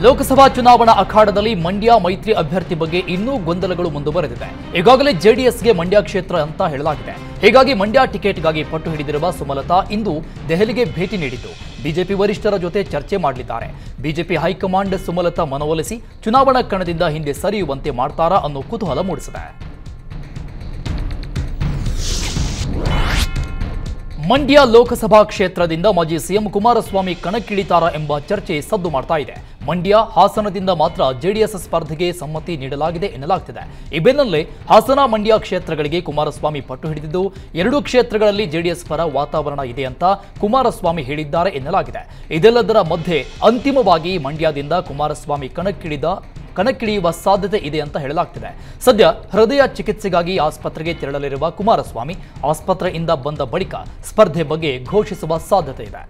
ಲೋಕಸಭಾ ಚುನಾವಣಾ ಅಖಾಡದಲ್ಲಿ ಮಂಡ್ಯ ಮೈತ್ರಿ ಅಭ್ಯರ್ಥಿ ಬಗ್ಗೆ ಇನ್ನೂ ಗೊಂದಲಗಳು ಮುಂದುವರೆದಿದೆ ಈಗಾಗಲೇ ಜೆಡಿಎಸ್ಗೆ ಮಂಡ್ಯ ಕ್ಷೇತ್ರ ಅಂತ ಹೇಳಲಾಗಿದೆ ಹೀಗಾಗಿ ಮಂಡ್ಯ ಟಿಕೆಟ್ಗಾಗಿ ಪಟ್ಟು ಹಿಡಿದಿರುವ ಸುಮಲತಾ ಇಂದು ದೆಹಲಿಗೆ ಭೇಟಿ ನೀಡಿದ್ದು ಬಿಜೆಪಿ ವರಿಷ್ಠರ ಜೊತೆ ಚರ್ಚೆ ಮಾಡಲಿದ್ದಾರೆ ಬಿಜೆಪಿ ಹೈಕಮಾಂಡ್ ಸುಮಲತಾ ಮನವೊಲಿಸಿ ಚುನಾವಣಾ ಕಣದಿಂದ ಹಿಂದೆ ಸರಿಯುವಂತೆ ಮಾಡ್ತಾರಾ ಅನ್ನೋ ಕುತೂಹಲ ಮೂಡಿಸಿದೆ ಮಂಡ್ಯ ಲೋಕಸಭಾ ಕ್ಷೇತ್ರದಿಂದ ಮಾಜಿ ಸಿಎಂ ಕುಮಾರಸ್ವಾಮಿ ಕಣಕ್ಕಿಳಿತಾರಾ ಎಂಬ ಚರ್ಚೆ ಸದ್ದು ಮಾಡ್ತಾ ಇದೆ ಮಂಡ್ಯ ಹಾಸನದಿಂದ ಮಾತ್ರ ಜೆಡಿಎಸ್ ಸ್ಪರ್ಧೆಗೆ ಸಮ್ಮತಿ ನೀಡಲಾಗಿದೆ ಎನ್ನಲಾಗ್ತಿದೆ ಈ ಬೆನ್ನಲ್ಲೇ ಹಾಸನ ಮಂಡ್ಯ ಕ್ಷೇತ್ರಗಳಿಗೆ ಕುಮಾರಸ್ವಾಮಿ ಪಟ್ಟು ಹಿಡಿದಿದ್ದು ಎರಡೂ ಕ್ಷೇತ್ರಗಳಲ್ಲಿ ಜೆಡಿಎಸ್ ಪರ ವಾತಾವರಣ ಇದೆ ಅಂತ ಕುಮಾರಸ್ವಾಮಿ ಹೇಳಿದ್ದಾರೆ ಎನ್ನಲಾಗಿದೆ ಇದೆಲ್ಲದರ ಮಧ್ಯೆ ಅಂತಿಮವಾಗಿ ಮಂಡ್ಯದಿಂದ ಕುಮಾರಸ್ವಾಮಿ ಕಣಕ್ಕಿಳಿದ ಕಣಕ್ಕಿಳಿಯುವ ಸಾಧ್ಯತೆ ಇದೆ ಅಂತ ಹೇಳಲಾಗ್ತಿದೆ ಸದ್ಯ ಹೃದಯ ಚಿಕಿತ್ಸೆಗಾಗಿ ಆಸ್ಪತ್ರೆಗೆ ತೆರಳಲಿರುವ ಕುಮಾರಸ್ವಾಮಿ ಆಸ್ಪತ್ರೆಯಿಂದ ಬಂದ ಬಳಿಕ ಸ್ಪರ್ಧೆ ಬಗ್ಗೆ ಘೋಷಿಸುವ ಸಾಧ್ಯತೆ ಇದೆ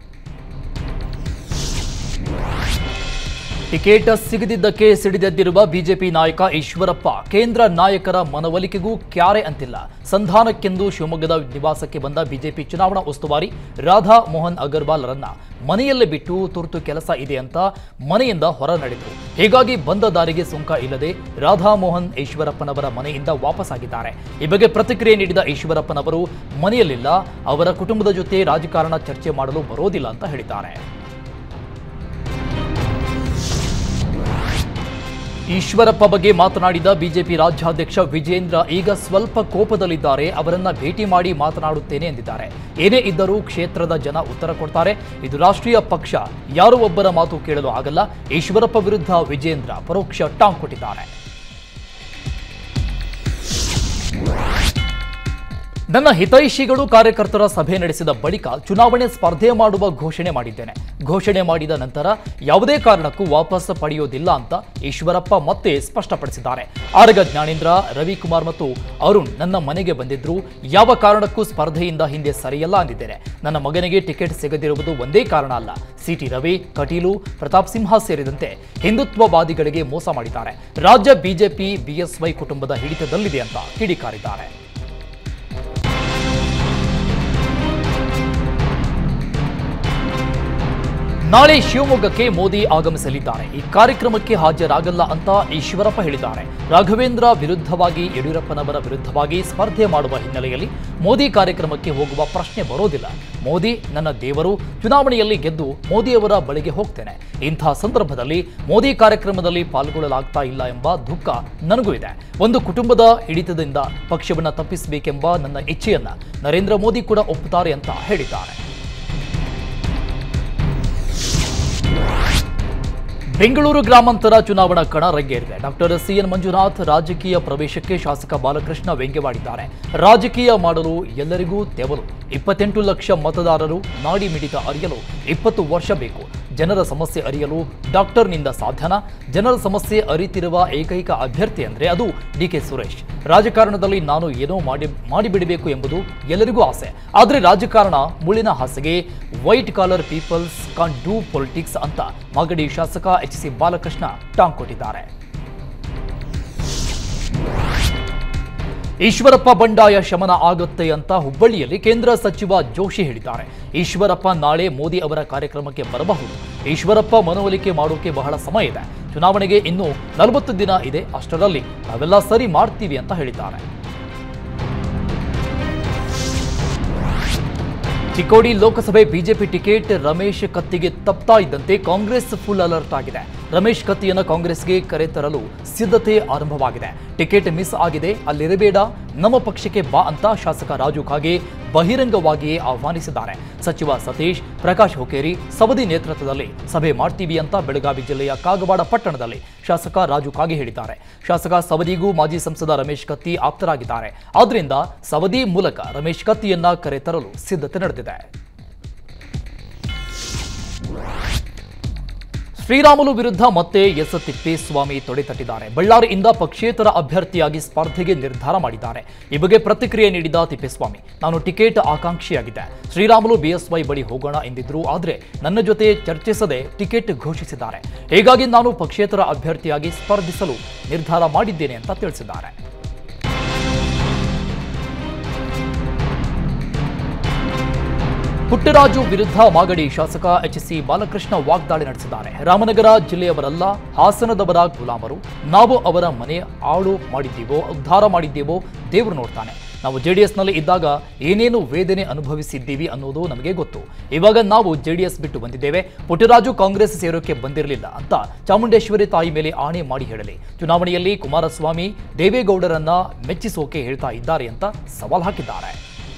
ಟಿಕೆಟ್ ಸಿಗದಿದ್ದಕ್ಕೆ ಸಿಡಿದೆದ್ದಿರುವ ಬಿಜೆಪಿ ನಾಯಕ ಈಶ್ವರಪ್ಪ ಕೇಂದ್ರ ನಾಯಕರ ಮನವೊಲಿಕೆಗೂ ಕ್ಯಾರೆ ಅಂತಿಲ್ಲ ಸಂಧಾನಕ್ಕೆಂದು ಶಿವಮೊಗ್ಗದ ನಿವಾಸಕ್ಕೆ ಬಂದ ಬಿಜೆಪಿ ಚುನಾವಣಾ ಉಸ್ತುವಾರಿ ರಾಧಾ ಮೋಹನ್ ಅಗರ್ವಾಲ್ರನ್ನ ಮನೆಯಲ್ಲೇ ಬಿಟ್ಟು ತುರ್ತು ಕೆಲಸ ಇದೆ ಅಂತ ಮನೆಯಿಂದ ಹೊರ ನಡೆದರು ಹೀಗಾಗಿ ಬಂದ ದಾರಿಗೆ ಸುಂಕ ಇಲ್ಲದೆ ರಾಧಾ ಮೋಹನ್ ಈಶ್ವರಪ್ಪನವರ ಮನೆಯಿಂದ ವಾಪಸ್ಸಾಗಿದ್ದಾರೆ ಈ ಬಗ್ಗೆ ಪ್ರತಿಕ್ರಿಯೆ ನೀಡಿದ ಈಶ್ವರಪ್ಪನವರು ಮನೆಯಲ್ಲಿಲ್ಲ ಅವರ ಕುಟುಂಬದ ಜೊತೆ ರಾಜಕಾರಣ ಚರ್ಚೆ ಮಾಡಲು ಬರೋದಿಲ್ಲ ಅಂತ ಹೇಳಿದ್ದಾರೆ ಈಶ್ವರಪ್ಪ ಬಗ್ಗೆ ಮಾತನಾಡಿದ ಬಿಜೆಪಿ ರಾಜ್ಯಾಧ್ಯಕ್ಷ ವಿಜೇಂದ್ರ ಈಗ ಸ್ವಲ್ಪ ಕೋಪದಲ್ಲಿದ್ದಾರೆ ಅವರನ್ನ ಭೇಟಿ ಮಾಡಿ ಮಾತನಾಡುತ್ತೇನೆ ಎಂದಿದ್ದಾರೆ ಏನೇ ಇದ್ದರೂ ಕ್ಷೇತ್ರದ ಜನ ಉತ್ತರ ಕೊಡ್ತಾರೆ ಇದು ರಾಷ್ಟ್ರೀಯ ಪಕ್ಷ ಯಾರೋ ಒಬ್ಬರ ಮಾತು ಕೇಳಲು ಆಗಲ್ಲ ಈಶ್ವರಪ್ಪ ವಿರುದ್ಧ ವಿಜೇಂದ್ರ ಪರೋಕ್ಷ ಟಾಂಗ್ ಕೊಟ್ಟಿದ್ದಾರೆ ನನ್ನ ಹಿತೈಷಿಗಳು ಕಾರ್ಯಕರ್ತರ ಸಭೆ ನಡೆಸಿದ ಬಳಿಕ ಚುನಾವಣೆ ಸ್ಪರ್ಧೆ ಮಾಡುವ ಘೋಷಣೆ ಮಾಡಿದ್ದೇನೆ ಘೋಷಣೆ ಮಾಡಿದ ನಂತರ ಯಾವುದೇ ಕಾರಣಕ್ಕೂ ವಾಪಸ್ ಪಡೆಯೋದಿಲ್ಲ ಅಂತ ಈಶ್ವರಪ್ಪ ಮತ್ತೆ ಸ್ಪಷ್ಟಪಡಿಸಿದ್ದಾರೆ ಆರಗ ಜ್ಞಾನೇಂದ್ರ ರವಿಕುಮಾರ್ ಮತ್ತು ಅರುಣ್ ನನ್ನ ಮನೆಗೆ ಬಂದಿದ್ರು ಯಾವ ಕಾರಣಕ್ಕೂ ಸ್ಪರ್ಧೆಯಿಂದ ಹಿಂದೆ ಸರಿಯಲ್ಲ ಅಂದಿದ್ದೇನೆ ನನ್ನ ಮಗನಿಗೆ ಟಿಕೆಟ್ ಸಿಗದಿರುವುದು ಒಂದೇ ಕಾರಣ ಅಲ್ಲ ಸಿಟಿ ರವಿ ಕಟೀಲು ಪ್ರತಾಪ್ ಸಿಂಹ ಸೇರಿದಂತೆ ಹಿಂದುತ್ವವಾದಿಗಳಿಗೆ ಮೋಸ ಮಾಡಿದ್ದಾರೆ ರಾಜ್ಯ ಬಿಜೆಪಿ ಬಿಎಸ್ವೈ ಕುಟುಂಬದ ಹಿಡಿತದಲ್ಲಿದೆ ಅಂತ ಕಿಡಿಕಾರಿದ್ದಾರೆ ನಾಳೆ ಶಿವಮೊಗ್ಗಕ್ಕೆ ಮೋದಿ ಆಗಮಿಸಲಿದ್ದಾರೆ ಈ ಕಾರ್ಯಕ್ರಮಕ್ಕೆ ಹಾಜರಾಗಲ್ಲ ಅಂತ ಈಶ್ವರಪ್ಪ ಹೇಳಿದ್ದಾರೆ ರಾಘವೇಂದ್ರ ವಿರುದ್ಧವಾಗಿ ಯಡಿಯೂರಪ್ಪನವರ ವಿರುದ್ಧವಾಗಿ ಸ್ಪರ್ಧೆ ಮಾಡುವ ಹಿನ್ನೆಲೆಯಲ್ಲಿ ಮೋದಿ ಕಾರ್ಯಕ್ರಮಕ್ಕೆ ಹೋಗುವ ಪ್ರಶ್ನೆ ಬರೋದಿಲ್ಲ ಮೋದಿ ನನ್ನ ದೇವರು ಚುನಾವಣೆಯಲ್ಲಿ ಗೆದ್ದು ಮೋದಿಯವರ ಬಳಿಗೆ ಹೋಗ್ತೇನೆ ಇಂಥ ಸಂದರ್ಭದಲ್ಲಿ ಮೋದಿ ಕಾರ್ಯಕ್ರಮದಲ್ಲಿ ಪಾಲ್ಗೊಳ್ಳಲಾಗ್ತಾ ಇಲ್ಲ ಎಂಬ ದುಃಖ ನನಗೂ ಇದೆ ಒಂದು ಕುಟುಂಬದ ಹಿಡಿತದಿಂದ ಪಕ್ಷವನ್ನು ತಪ್ಪಿಸಬೇಕೆಂಬ ನನ್ನ ಇಚ್ಛೆಯನ್ನ ನರೇಂದ್ರ ಮೋದಿ ಕೂಡ ಒಪ್ಪುತ್ತಾರೆ ಅಂತ ಹೇಳಿದ್ದಾರೆ ಬೆಂಗಳೂರು ಗ್ರಾಮಾಂತರ ಚುನಾವಣಾ ಕಣ ರಂಗೇರಿದೆ ಡಾಕ್ಟರ್ ಸಿಎನ್ ಮಂಜುನಾಥ್ ರಾಜಕೀಯ ಪ್ರವೇಶಕ್ಕೆ ಶಾಸಕ ಬಾಲಕೃಷ್ಣ ವ್ಯಂಗ್ಯವಾಡಿದ್ದಾರೆ ರಾಜಕೀಯ ಮಾಡಲು ಎಲ್ಲರಿಗೂ ತೆವಲು ಇಪ್ಪತ್ತೆಂಟು ಲಕ್ಷ ಮತದಾರರು ನಾಡಿ ಮಿಡಿತ ಅರಿಯಲು ಇಪ್ಪತ್ತು ವರ್ಷ ಬೇಕು ಜನರ ಸಮಸ್ಯೆ ಅರಿಯಲು ಡಾಕ್ಟರ್ನಿಂದ ಸಾಧ್ಯನಾ ಜನರ ಸಮಸ್ಯೆ ಅರಿತಿರುವ ಏಕೈಕ ಅಭ್ಯರ್ಥಿ ಅಂದ್ರೆ ಅದು ಡಿ ಕೆ ಸುರೇಶ್ ರಾಜಕಾರಣದಲ್ಲಿ ನಾನು ಏನೋ ಮಾಡಿ ಮಾಡಿಬಿಡಬೇಕು ಎಂಬುದು ಎಲ್ಲರಿಗೂ ಆಸೆ ಆದರೆ ರಾಜಕಾರಣ ಮುಳ್ಳಿನ ಹಾಸಿಗೆ white collar peoples can't do politics ಅಂತ ಮಾಗಡಿ ಶಾಸಕ ಎಚ್ ಸಿ ಬಾಲಕೃಷ್ಣ ಟಾಂಗ್ ಕೊಟ್ಟಿದ್ದಾರೆ ಈಶ್ವರಪ್ಪ ಬಂಡಾಯ ಶಮನ ಆಗುತ್ತೆ ಅಂತ ಹುಬ್ಬಳ್ಳಿಯಲ್ಲಿ ಕೇಂದ್ರ ಸಚಿವ ಜೋಶಿ ಹೇಳಿದ್ದಾರೆ ಈಶ್ವರಪ್ಪ ನಾಳೆ ಮೋದಿ ಅವರ ಕಾರ್ಯಕ್ರಮಕ್ಕೆ ಬರಬಹುದು ಈಶ್ವರಪ್ಪ ಮನವೊಲಿಕೆ ಮಾಡೋಕೆ ಬಹಳ ಸಮಯ ಇದೆ ಚುನಾವಣೆಗೆ ಇನ್ನೂ ನಲವತ್ತು ದಿನ ಇದೆ ಅಷ್ಟರಲ್ಲಿ ನಾವೆಲ್ಲ ಸರಿ ಮಾಡ್ತೀವಿ ಅಂತ ಹೇಳಿದ್ದಾರೆ ಚಿಕ್ಕೋಡಿ ಲೋಕಸಭೆ ಬಿಜೆಪಿ ಟಿಕೆಟ್ ರಮೇಶ್ ಕತ್ತಿಗೆ ತಪ್ತಾ ಇದ್ದಂತೆ ಕಾಂಗ್ರೆಸ್ ಫುಲ್ ಅಲರ್ಟ್ ಆಗಿದೆ ರಮೇಶ್ ಕತ್ತಿಯನ್ನು ಕಾಂಗ್ರೆಸ್ಗೆ ಕರೆತರಲು ಸಿದ್ಧತೆ ಆರಂಭವಾಗಿದೆ ಟಿಕೆಟ್ ಮಿಸ್ ಆಗಿದೆ ಅಲ್ಲಿರಬೇಡ ನಮ್ಮ ಪಕ್ಷಕ್ಕೆ ಬಾ ಅಂತ ಶಾಸಕ ರಾಜು ಖಾಗೆ ಬಹಿರಂಗವಾಗಿಯೇ ಆಹ್ವಾನಿಸಿದ್ದಾರೆ ಸಚಿವ ಸತೀಶ್ ಪ್ರಕಾಶ್ ಹುಕೇರಿ ಸವದಿ ನೇತೃತ್ವದಲ್ಲಿ ಸಭೆ ಮಾಡ್ತೀವಿ ಅಂತ ಬೆಳಗಾವಿ ಜಿಲ್ಲೆಯ ಕಾಗವಾಡ ಪಟ್ಟಣದಲ್ಲಿ ಶಾಸಕ ರಾಜು ಕಾಗೆ ಹೇಳಿದ್ದಾರೆ ಶಾಸಕ ಸವದಿಗೂ ಮಾಜಿ ಸಂಸದ ರಮೇಶ್ ಕತ್ತಿ ಆಪ್ತರಾಗಿದ್ದಾರೆ ಆದ್ರಿಂದ ಸವದಿ ಮೂಲಕ ರಮೇಶ್ ಕತ್ತಿಯನ್ನ ಕರೆತರಲು ಸಿದ್ಧತೆ ನಡೆದಿದೆ ಶ್ರೀರಾಮುಲು ವಿರುದ್ಧ ಮತ್ತೆ ಎಸ್ ತಿಪ್ಪೇಸ್ವಾಮಿ ತೊಡೆತಟ್ಟಿದ್ದಾರೆ ಬಳ್ಳಾರಿಯಿಂದ ಪಕ್ಷೇತರ ಅಭ್ಯರ್ಥಿಯಾಗಿ ಸ್ಪರ್ಧೆಗೆ ನಿರ್ಧಾರ ಮಾಡಿದ್ದಾರೆ ಈ ಬಗ್ಗೆ ಪ್ರತಿಕ್ರಿಯೆ ನೀಡಿದ ತಿಪ್ಪೇಸ್ವಾಮಿ ನಾನು ಟಿಕೆಟ್ ಆಕಾಂಕ್ಷಿಯಾಗಿದ್ದೆ ಶ್ರೀರಾಮುಲು ಬಿಎಸ್ವೈ ಬಳಿ ಹೋಗೋಣ ಎಂದಿದ್ರು ಆದರೆ ನನ್ನ ಜೊತೆ ಚರ್ಚಿಸದೆ ಟಿಕೆಟ್ ಘೋಷಿಸಿದ್ದಾರೆ ಹೀಗಾಗಿ ನಾನು ಪಕ್ಷೇತರ ಅಭ್ಯರ್ಥಿಯಾಗಿ ಸ್ಪರ್ಧಿಸಲು ನಿರ್ಧಾರ ಮಾಡಿದ್ದೇನೆ ಅಂತ ತಿಳಿಸಿದ್ದಾರೆ ಪುಟ್ಟರಾಜು ವಿರುದ್ಧ ಮಾಗಡಿ ಶಾಸಕ ಎಚ್ ಸಿ ಬಾಲಕೃಷ್ಣ ವಾಗ್ದಾಳಿ ನಡೆಸಿದ್ದಾರೆ ರಾಮನಗರ ಜಿಲ್ಲೆಯವರಲ್ಲ ಹಾಸನದವರ ಗುಲಾಮರು ನಾವು ಅವರ ಮನೆ ಆಳು ಮಾಡಿದ್ದೀವೋ ಉದ್ಧಾರ ಮಾಡಿದ್ದೀವೋ ದೇವರು ನೋಡ್ತಾನೆ ನಾವು ಜೆಡಿಎಸ್ನಲ್ಲಿ ಇದ್ದಾಗ ಏನೇನು ವೇದನೆ ಅನುಭವಿಸಿದ್ದೀವಿ ಅನ್ನೋದು ನಮಗೆ ಗೊತ್ತು ಇವಾಗ ನಾವು ಜೆಡಿಎಸ್ ಬಿಟ್ಟು ಬಂದಿದ್ದೇವೆ ಪುಟ್ಟರಾಜು ಕಾಂಗ್ರೆಸ್ ಸೇರೋಕೆ ಬಂದಿರಲಿಲ್ಲ ಅಂತ ಚಾಮುಂಡೇಶ್ವರಿ ತಾಯಿ ಮೇಲೆ ಆಣೆ ಮಾಡಿ ಹೇಳಲಿ ಚುನಾವಣೆಯಲ್ಲಿ ಕುಮಾರಸ್ವಾಮಿ ದೇವೇಗೌಡರನ್ನ ಮೆಚ್ಚಿಸೋಕೆ ಹೇಳ್ತಾ ಇದ್ದಾರೆ ಅಂತ ಸವಾಲ್ ಹಾಕಿದ್ದಾರೆ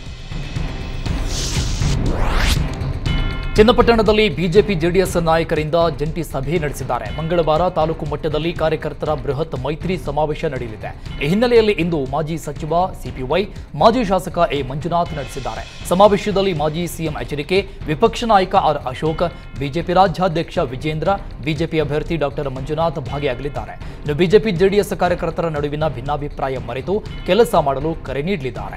ಚನ್ನಪಟ್ಟಣದಲ್ಲಿ ಬಿಜೆಪಿ ಜೆಡಿಎಸ್ ನಾಯಕರಿಂದ ಜಂಟಿ ಸಭೆ ನಡೆಸಿದ್ದಾರೆ ಮಂಗಳವಾರ ತಾಲೂಕು ಮಟ್ಟದಲ್ಲಿ ಕಾರ್ಯಕರ್ತರ ಬೃಹತ್ ಮೈತ್ರಿ ಸಮಾವೇಶ ನಡೆಯಲಿದೆ ಈ ಹಿನ್ನೆಲೆಯಲ್ಲಿ ಇಂದು ಮಾಜಿ ಸಚಿವ ಸಿಪಿವೈ ಮಾಜಿ ಶಾಸಕ ಎ ಮಂಜುನಾಥ್ ನಡೆಸಿದ್ದಾರೆ ಸಮಾವೇಶದಲ್ಲಿ ಮಾಜಿ ಸಿಎಂ ಎಚ್ಚರಿಕೆ ವಿಪಕ್ಷ ನಾಯಕ ಆರ್ ಅಶೋಕ್ ಬಿಜೆಪಿ ರಾಜ್ಯಾಧ್ಯಕ್ಷ ವಿಜೇಂದ್ರ ಬಿಜೆಪಿ ಅಭ್ಯರ್ಥಿ ಡಾಕ್ಟರ್ ಮಂಜುನಾಥ್ ಭಾಗಿಯಾಗಲಿದ್ದಾರೆ ಇನ್ನು ಬಿಜೆಪಿ ಜೆಡಿಎಸ್ ಕಾರ್ಯಕರ್ತರ ನಡುವಿನ ಭಿನ್ನಾಭಿಪ್ರಾಯ ಮರೆತು ಕೆಲಸ ಮಾಡಲು ಕರೆ ನೀಡಲಿದ್ದಾರೆ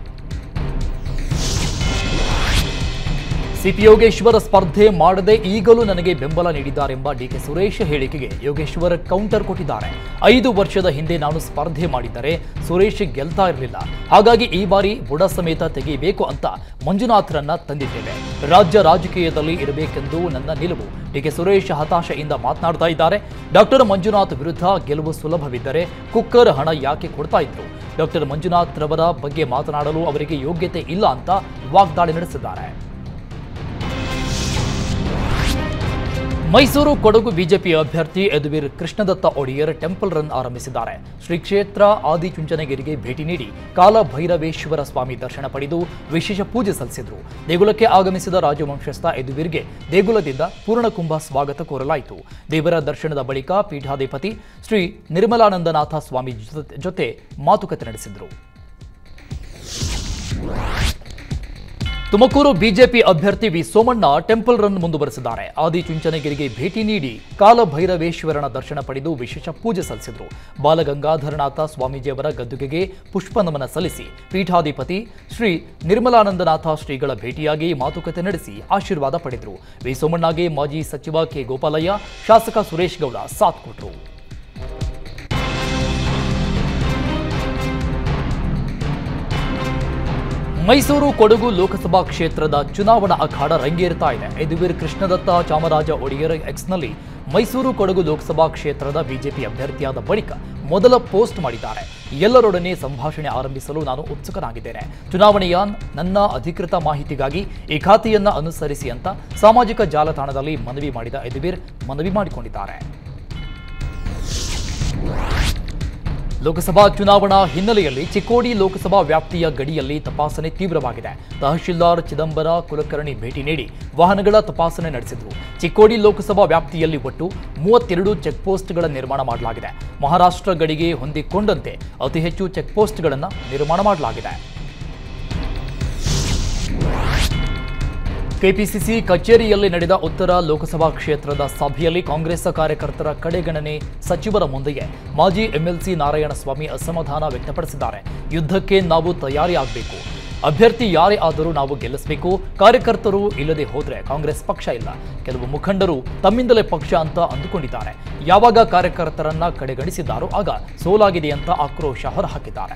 ಸಿಪಿ ಯೋಗೇಶ್ವರ ಸ್ಪರ್ಧೆ ಮಾಡದೆ ಈಗಲೂ ನನಗೆ ಬೆಂಬಲ ನೀಡಿದ್ದಾರೆಂಬ ಡಿಕೆ ಸುರೇಶ್ ಹೇಳಿಕೆಗೆ ಯೋಗೇಶ್ವರ್ ಕೌಂಟರ್ ಕೊಟ್ಟಿದ್ದಾರೆ ಐದು ವರ್ಷದ ಹಿಂದೆ ನಾನು ಸ್ಪರ್ಧೆ ಮಾಡಿದ್ದರೆ ಸುರೇಶ್ ಗೆಲ್ತಾ ಇರಲಿಲ್ಲ ಹಾಗಾಗಿ ಈ ಬಾರಿ ಬುಡ ಸಮೇತ ತೆಗೆಯಬೇಕು ಅಂತ ಮಂಜುನಾಥ್ರನ್ನ ತಂದಿದ್ದೇವೆ ರಾಜ್ಯ ರಾಜಕೀಯದಲ್ಲಿ ಇರಬೇಕೆಂದು ನನ್ನ ನಿಲುವು ಡಿಕೆ ಸುರೇಶ್ ಹತಾಶೆಯಿಂದ ಮಾತನಾಡ್ತಾ ಇದ್ದಾರೆ ಡಾಕ್ಟರ್ ಮಂಜುನಾಥ್ ವಿರುದ್ಧ ಗೆಲುವು ಸುಲಭವಿದ್ದರೆ ಕುಕ್ಕರ್ ಹಣ ಯಾಕೆ ಕೊಡ್ತಾ ಇದ್ರು ಡಾಕ್ಟರ್ ಮಂಜುನಾಥ್ ರವರ ಬಗ್ಗೆ ಮಾತನಾಡಲು ಅವರಿಗೆ ಯೋಗ್ಯತೆ ಇಲ್ಲ ಅಂತ ವಾಗ್ದಾಳಿ ನಡೆಸಿದ್ದಾರೆ ಮೈಸೂರು ಕೊಡಗು ಬಿಜೆಪಿ ಅಭ್ಯರ್ಥಿ ಯದುವೀರ್ ಕೃಷ್ಣದತ್ತ ಒಡೆಯರ್ ಟೆಂಪಲ್ ರನ್ ಆರಂಭಿಸಿದ್ದಾರೆ ಶ್ರೀ ಕ್ಷೇತ್ರ ಆದಿಚುಂಚನಗಿರಿಗೆ ಭೇಟಿ ನೀಡಿ ಕಾಲಭೈರವೇಶ್ವರ ಸ್ವಾಮಿ ದರ್ಶನ ಪಡೆದು ವಿಶೇಷ ಪೂಜೆ ಸಲ್ಲಿಸಿದರು ದೇಗುಲಕ್ಕೆ ಆಗಮಿಸಿದ ರಾಜವಂಶಸ್ಥ ಯದುವೀರ್ಗೆ ದೇಗುಲದಿಂದ ಪೂರ್ಣಕುಂಭ ಸ್ವಾಗತ ಕೋರಲಾಯಿತು ದೇವರ ದರ್ಶನದ ಬಳಿಕ ಪೀಠಾಧಿಪತಿ ಶ್ರೀ ನಿರ್ಮಲಾನಂದನಾಥ ಸ್ವಾಮಿ ಜೊತೆ- ಜೊತೆ ಮಾತುಕತೆ ನಡೆಸಿದರು ತುಮಕೂರು ಬಿಜೆಪಿ ಅಭ್ಯರ್ಥಿ ವಿ ಸೋಮಣ್ಣ ಟೆಂಪಲ್ ರನ್ ಮುಂದುವರೆಸಿದ್ದಾರೆ ಆದಿಚುಂಚನಗಿರಿಗೆ ಭೇಟಿ ನೀಡಿ ಕಾಲಭೈರವೇಶ್ವರನ ದರ್ಶನ ಪಡೆದು ವಿಶೇಷ ಪೂಜೆ ಸಲ್ಲಿಸಿದರು ಬಾಲಗಂಗಾಧರನಾಥ ಸ್ವಾಮೀಜಿಯವರ ಗದ್ದುಗೆಗೆ ಪುಷ್ಪ ನಮನ ಸಲ್ಲಿಸಿ ಪೀಠಾಧಿಪತಿ ಶ್ರೀ ನಿರ್ಮಲಾನಂದನಾಥ ಶ್ರೀಗಳ ಭೇಟಿಯಾಗಿ ಮಾತುಕತೆ ನಡೆಸಿ ಆಶೀರ್ವಾದ ಪಡೆದರು ವಿ ಸೋಮಣ್ಣಗೆ ಮಾಜಿ ಸಚಿವ ಕೆ ಗೋಪಾಲಯ್ಯ ಶಾಸಕ ಸುರೇಶ್ ಗೌಡ ಸಾಥ್ ಕೊಟ್ಟರು ಮೈಸೂರು ಕೊಡಗು ಲೋಕಸಭಾ ಕ್ಷೇತ್ರದ ಚುನಾವಣಾ ಅಖಾಡ ರಂಗೇರ್ತಾ ಇದೆ ಯದುವೀರ್ ಕೃಷ್ಣದತ್ತ ಚಾಮರಾಜ ಒಡೆಯರ್ ಎಕ್ಸ್ನಲ್ಲಿ ಮೈಸೂರು ಕೊಡಗು ಲೋಕಸಭಾ ಕ್ಷೇತ್ರದ ಬಿಜೆಪಿ ಅಭ್ಯರ್ಥಿಯಾದ ಬಳಿಕ ಮೊದಲ ಪೋಸ್ಟ್ ಮಾಡಿದ್ದಾರೆ ಎಲ್ಲರೊಡನೆ ಸಂಭಾಷಣೆ ಆರಂಭಿಸಲು ನಾನು ಉತ್ಸುಕನಾಗಿದ್ದೇನೆ ಚುನಾವಣೆಯ ನನ್ನ ಅಧಿಕೃತ ಮಾಹಿತಿಗಾಗಿ ಈ ಖಾತೆಯನ್ನ ಅನುಸರಿಸಿ ಅಂತ ಸಾಮಾಜಿಕ ಜಾಲತಾಣದಲ್ಲಿ ಮನವಿ ಮಾಡಿದ ಯದುವೀರ್ ಮನವಿ ಮಾಡಿಕೊಂಡಿದ್ದಾರೆ ಲೋಕಸಭಾ ಚುನಾವಣಾ ಹಿನ್ನೆಲೆಯಲ್ಲಿ ಚಿಕ್ಕೋಡಿ ಲೋಕಸಭಾ ವ್ಯಾಪ್ತಿಯ ಗಡಿಯಲ್ಲಿ ತಪಾಸಣೆ ತೀವ್ರವಾಗಿದೆ ತಹಶೀಲ್ದಾರ್ ಚಿದಂಬರ ಕುಲಕರ್ಣಿ ಭೇಟಿ ನೀಡಿ ವಾಹನಗಳ ತಪಾಸಣೆ ನಡೆಸಿದರು ಚಿಕ್ಕೋಡಿ ಲೋಕಸಭಾ ವ್ಯಾಪ್ತಿಯಲ್ಲಿ ಒಟ್ಟು ಮೂವತ್ತೆರಡು ಚೆಕ್ಪೋಸ್ಟ್ಗಳ ನಿರ್ಮಾಣ ಮಾಡಲಾಗಿದೆ ಮಹಾರಾಷ್ಟ್ರ ಗಡಿಗೆ ಹೊಂದಿಕೊಂಡಂತೆ ಅತಿ ಹೆಚ್ಚು ಚೆಕ್ಪೋಸ್ಟ್ಗಳನ್ನು ನಿರ್ಮಾಣ ಮಾಡಲಾಗಿದೆ ಕೆಪಿಸಿಸಿ ಕಚೇರಿಯಲ್ಲಿ ನಡೆದ ಉತ್ತರ ಲೋಕಸಭಾ ಕ್ಷೇತ್ರದ ಸಭೆಯಲ್ಲಿ ಕಾಂಗ್ರೆಸ್ ಕಾರ್ಯಕರ್ತರ ಕಡೆಗಣನೆ ಸಚಿವರ ಮುಂದೆಯೇ ಮಾಜಿ ಎಂಎಲ್ಸಿ ನಾರಾಯಣಸ್ವಾಮಿ ಅಸಮಾಧಾನ ವ್ಯಕ್ತಪಡಿಸಿದ್ದಾರೆ ಯುದ್ಧಕ್ಕೆ ನಾವು ತಯಾರಿ ಆಗಬೇಕು ಅಭ್ಯರ್ಥಿ ಯಾರೇ ಆದರೂ ನಾವು ಗೆಲ್ಲಿಸಬೇಕು ಕಾರ್ಯಕರ್ತರು ಇಲ್ಲದೆ ಹೋದ್ರೆ ಕಾಂಗ್ರೆಸ್ ಪಕ್ಷ ಇಲ್ಲ ಕೆಲವು ಮುಖಂಡರು ತಮ್ಮಿಂದಲೇ ಪಕ್ಷ ಅಂತ ಅಂದುಕೊಂಡಿದ್ದಾರೆ ಯಾವಾಗ ಕಾರ್ಯಕರ್ತರನ್ನ ಕಡೆಗಣಿಸಿದ್ದಾರೋ ಆಗ ಸೋಲಾಗಿದೆ ಅಂತ ಆಕ್ರೋಶ ಹೊರಹಾಕಿದ್ದಾರೆ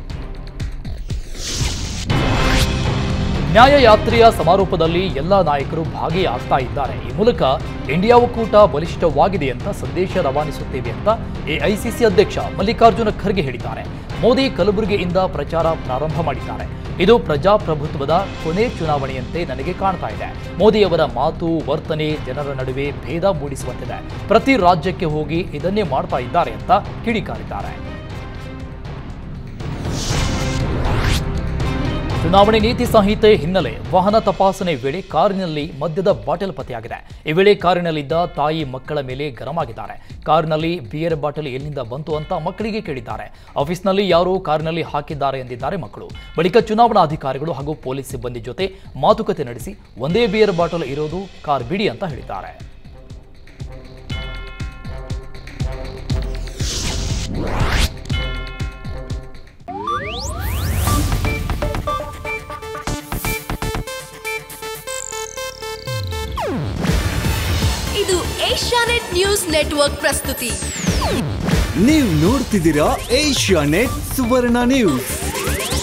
ನ್ಯಾಯಯಾತ್ರೆಯ ಸಮಾರೋಪದಲ್ಲಿ ಎಲ್ಲ ನಾಯಕರು ಭಾಗಿಯಾಗ್ತಾ ಇದ್ದಾರೆ ಈ ಮೂಲಕ ಇಂಡಿಯಾ ಒಕ್ಕೂಟ ಬಲಿಷ್ಠವಾಗಿದೆ ಅಂತ ಸಂದೇಶ ರವಾನಿಸುತ್ತೇವೆ ಅಂತ ಎಐಸಿಸಿ ಅಧ್ಯಕ್ಷ ಮಲ್ಲಿಕಾರ್ಜುನ ಖರ್ಗೆ ಹೇಳಿದ್ದಾರೆ ಮೋದಿ ಕಲಬುರಗಿಯಿಂದ ಪ್ರಚಾರ ಪ್ರಾರಂಭ ಮಾಡಿದ್ದಾರೆ ಇದು ಪ್ರಜಾಪ್ರಭುತ್ವದ ಕೊನೆ ಚುನಾವಣೆಯಂತೆ ನನಗೆ ಕಾಣ್ತಾ ಇದೆ ಮೋದಿಯವರ ಮಾತು ವರ್ತನೆ ಜನರ ನಡುವೆ ಭೇದ ಮೂಡಿಸುವಂತಿದೆ ಪ್ರತಿ ರಾಜ್ಯಕ್ಕೆ ಹೋಗಿ ಇದನ್ನೇ ಮಾಡ್ತಾ ಇದ್ದಾರೆ ಅಂತ ಕಿಡಿಕಾರಿದ್ದಾರೆ ಚುನಾವಣೆ ನೀತಿ ಸಂಹಿತೆ ಹಿನ್ನೆಲೆ ವಾಹನ ತಪಾಸಣೆ ವೇಳೆ ಕಾರಿನಲ್ಲಿ ಮದ್ಯದ ಬಾಟಲ್ ಪತ್ತೆಯಾಗಿದೆ ಈ ವೇಳೆ ಕಾರಿನಲ್ಲಿದ್ದ ತಾಯಿ ಮಕ್ಕಳ ಮೇಲೆ ಗರಂ ಆಗಿದ್ದಾರೆ ಕಾರಿನಲ್ಲಿ ಬಿಯರ್ ಬಾಟಲ್ ಎಲ್ಲಿಂದ ಬಂತು ಅಂತ ಮಕ್ಕಳಿಗೆ ಕೇಳಿದ್ದಾರೆ ಆಫೀಸ್ನಲ್ಲಿ ಯಾರೋ ಕಾರಿನಲ್ಲಿ ಹಾಕಿದ್ದಾರೆ ಎಂದಿದ್ದಾರೆ ಮಕ್ಕಳು ಬಳಿಕ ಚುನಾವಣಾಧಿಕಾರಿಗಳು ಹಾಗೂ ಪೊಲೀಸ್ ಸಿಬ್ಬಂದಿ ಜೊತೆ ಮಾತುಕತೆ ನಡೆಸಿ ಒಂದೇ ಬಿಯರ್ ಬಾಟಲ್ ಇರೋದು ಕಾರ್ ಬಿಡಿ ಅಂತ ಹೇಳಿದ್ದಾರೆ ಇದು ಏಷ್ಯಾನೆಟ್ ನ್ಯೂಸ್ ನೆಟ್ವರ್ಕ್ ಪ್ರಸ್ತುತಿ ನೀವು ನೋಡ್ತಿದ್ದೀರಾ ಏಷ್ಯಾ ನೆಟ್ ಸುವರ್ಣ ನ್ಯೂಸ್